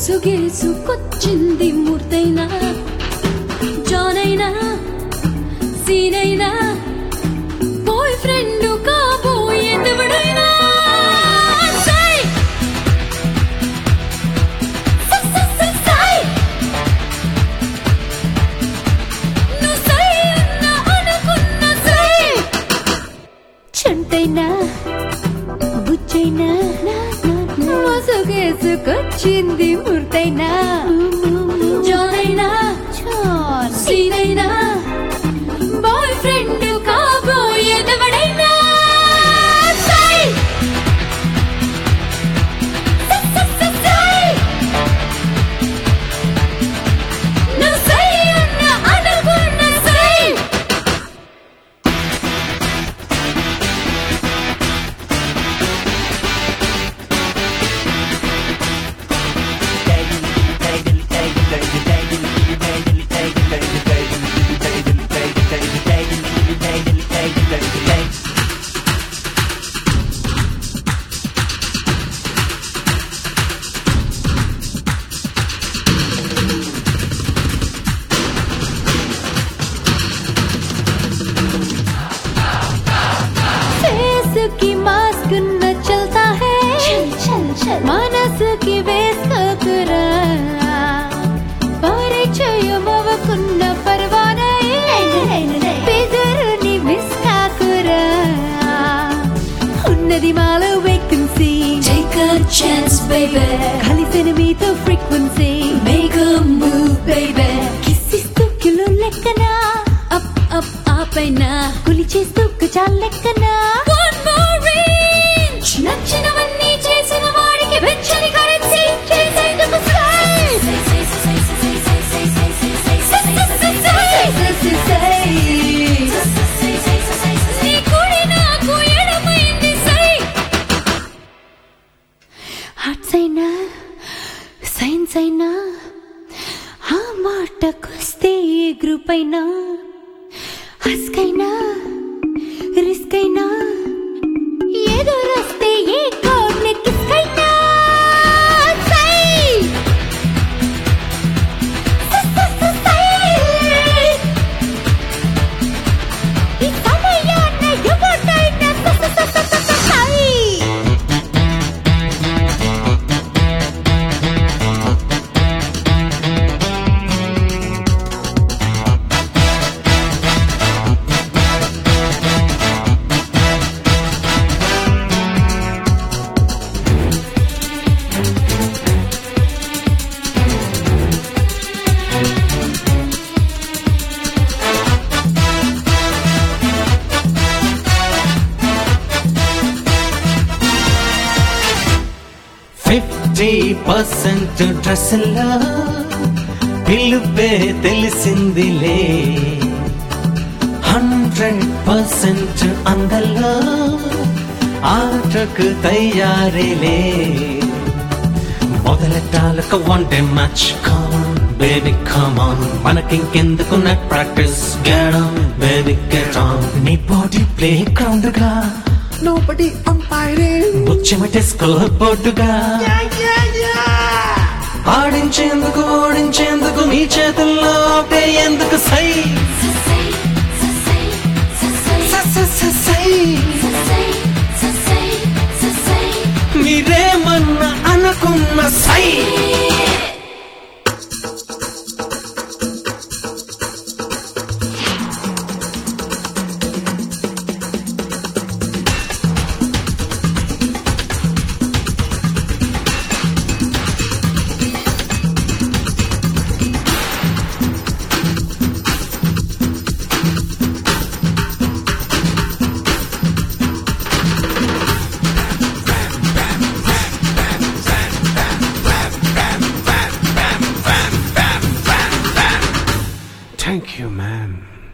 ముసుగేసుకొచ్చింది మూర్తైనా జానైనా సీనైనా boy friend కాబోయేదెవడైనా సై! స- స- స- సై! నువ్వు సై అన్నా అనుకున్న సై! చంటైనా బుచ్చైనా మోసగేసుకొచ్చింది మూర్తైనా జానైనా సీనైనా బాయ్ ఫ్రెండ్ కాబోయేదెవడైనా సై! స- స- స- సై! నువ్వు సై అన్నా అనుకున్న సై! फेस की मास्क न चलता है चल चल चल మనస్ కి వేసుకోకురా పరిచయం అవ్వకున్న పర్వానే బెదరుని మిస్ కాకురా ఉన్నది మాలో vacancy Take a chance, baby. కలిసిన మీతో frequency Make a move, baby. కిస్సిస్తూ కిలో లెక్కనా Up, up, up and now. కులి చేస్తూ చాలు లెక్కనా One more inch. నచ్చినవన్నీ చేసిన వాడికి వెచ్చని కరెన్సీ చేసేందుకు sky. Say, say, say, say, say, say, say, say, say, say, say, say, say, say, say, say. నీ కుడి నాకు ఎడమైంది సై ఆర్ట్స్ అయినా సైన్స్ అయినా ఆ మాటకొస్తే ఏ గ్రూప్ అయినా హస్క్ అయినా రిస్క్ అయినా ఎదురొస్తే ఏ కోడ్ని కిస్క్ అయినా సై! స- స- స- సై! ఈ సమయాన్న ఎవరినైనా స- స- స- స- స- స- సై! ఫిఫ్టీ పర్సెంట్ డ్రెస్సుల్లో పిలుపే తెలిసిందిలే హండ్రెడ్ పర్సెంట్ అందల్లో ఆటకు తయారీలే మొదలెట్టాలకు one day match come on baby come on మనకింకెందుకు నెట్ ప్రాక్టీస్ గేడం బేబీ గెట్ ఆన్ నీ బాడీ ప్లే గ్రౌండ్ గా Nobody umpiring. ముచ్చమటే స్కోర్ బోర్డుగా ఆడించేందుకు ఓడించేందుకు మీ చేతుల్లో ఒకటే ఎందుకు సై స- స- స- సై మీరేమన్నా అనుకున్న సై థ్యాంక్ యూ మ్యామ్